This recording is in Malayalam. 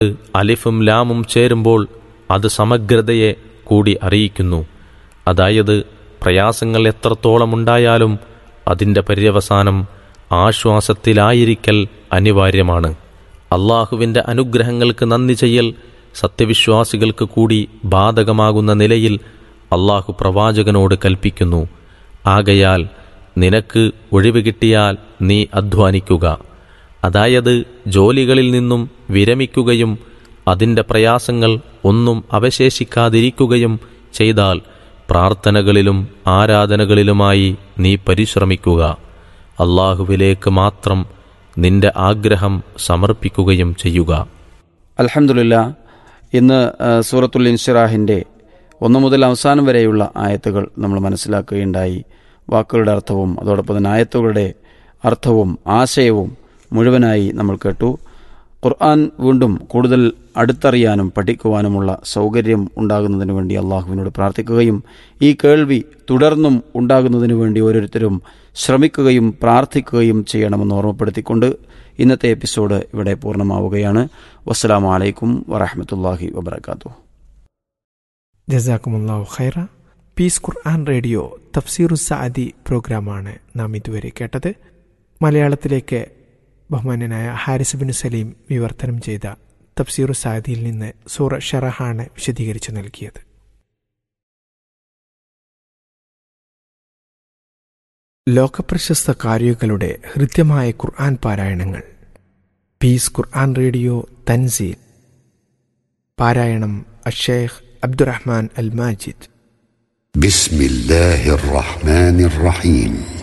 അലിഫും ലാമും ചേരുമ്പോൾ അത് സമഗ്രതയെ കൂടി അറിയിക്കുന്നു അതായത് പ്രയാസങ്ങൾ എത്രത്തോളമുണ്ടായാലും അതിൻ്റെ പര്യവസാനം ആശ്വാസത്തിലായിരിക്കൽ അനിവാര്യമാണ് അള്ളാഹുവിൻ്റെ അനുഗ്രഹങ്ങൾക്ക് നന്ദി ചെയ്യൽ സത്യവിശ്വാസികൾക്ക് കൂടി ബാധകമാകുന്ന നിലയിൽ അള്ളാഹു പ്രവാചകനോട് കൽപ്പിക്കുന്നു ആകയാൽ നിനക്ക് ഒഴിവ് കിട്ടിയാൽ നീ അധ്വാനിക്കുക അതായത് ജോലികളിൽ നിന്നും വിരമിക്കുകയും അതിൻ്റെ പ്രയാസങ്ങൾ ഒന്നും അവശേഷിക്കാതിരിക്കുകയും ചെയ്താൽ പ്രാർത്ഥനകളിലും ആരാധനകളിലുമായി നീ പരിശ്രമിക്കുക അള്ളാഹുവിലേക്ക് മാത്രം നിന്റെ ആഗ്രഹം സമർപ്പിക്കുകയും ചെയ്യുക അലഹമുല്ല ഇന്ന് ആ, സൂറത്തുൽ ഇൻഷിറാഹിൻ്റെ ഒന്ന് മുതൽ അവസാനം വരെയുള്ള ആയത്തുകൾ നമ്മൾ മനസ്സിലാക്കുകയുണ്ടായി വാക്കുകളുടെ അർത്ഥവും അതോടൊപ്പം തന്നെ ആയത്തുകളുടെ അർത്ഥവും ആശയവും മുഴുവനായി നമ്മൾ കേട്ടു ഖുർആൻ വീണ്ടും കൂടുതൽ അടുത്തറിയാനും പഠിക്കുവാനുമുള്ള സൗകര്യം ഉണ്ടാകുന്നതിന് വേണ്ടി അള്ളാഹുവിനോട് പ്രാർത്ഥിക്കുകയും ഈ കേൾവി തുടർന്നും ഉണ്ടാകുന്നതിന് വേണ്ടി ഓരോരുത്തരും ശ്രമിക്കുകയും പ്രാർത്ഥിക്കുകയും ചെയ്യണമെന്ന് ഓർമ്മപ്പെടുത്തിക്കൊണ്ട് ഇന്നത്തെ എപ്പിസോഡ് ഇവിടെ പൂർണ്ണമാവുകയാണ് വസ്സലാമു അലൈക്കും വറഹമത്തല്ലാഹി വബർക്കാത്തു ജസാക്കുമുല്ലാഹു ഖൈറ പീസ് ഖുർആൻ റേഡിയോ തഫ്സീറു സാദി പ്രോഗ്രാമാണ് നാം ഇതുവരെ കേട്ടത് മലയാളത്തിലേക്ക് ബഹുമാന്യനായ ഹാരിസ് ബിൻ സലീം വിവർത്തനം ചെയ്ത തഫ്സീറു സാദിയിൽ നിന്ന് സൂറ ഷറഹാണ് വിശദീകരിച്ചു നൽകിയത് ലോകപ്രശസ്ത കാരികളുടെ ഹൃദ്യമായ ഖുർആൻ പാരായണങ്ങൾ പീസ് ഖുർആൻ റേഡിയോ തൻസീൽ പാരായണം അഷേഖ് അബ്ദുറഹ്മാൻ അൽ മാജിദ് بسم الله الرحمن الرحيم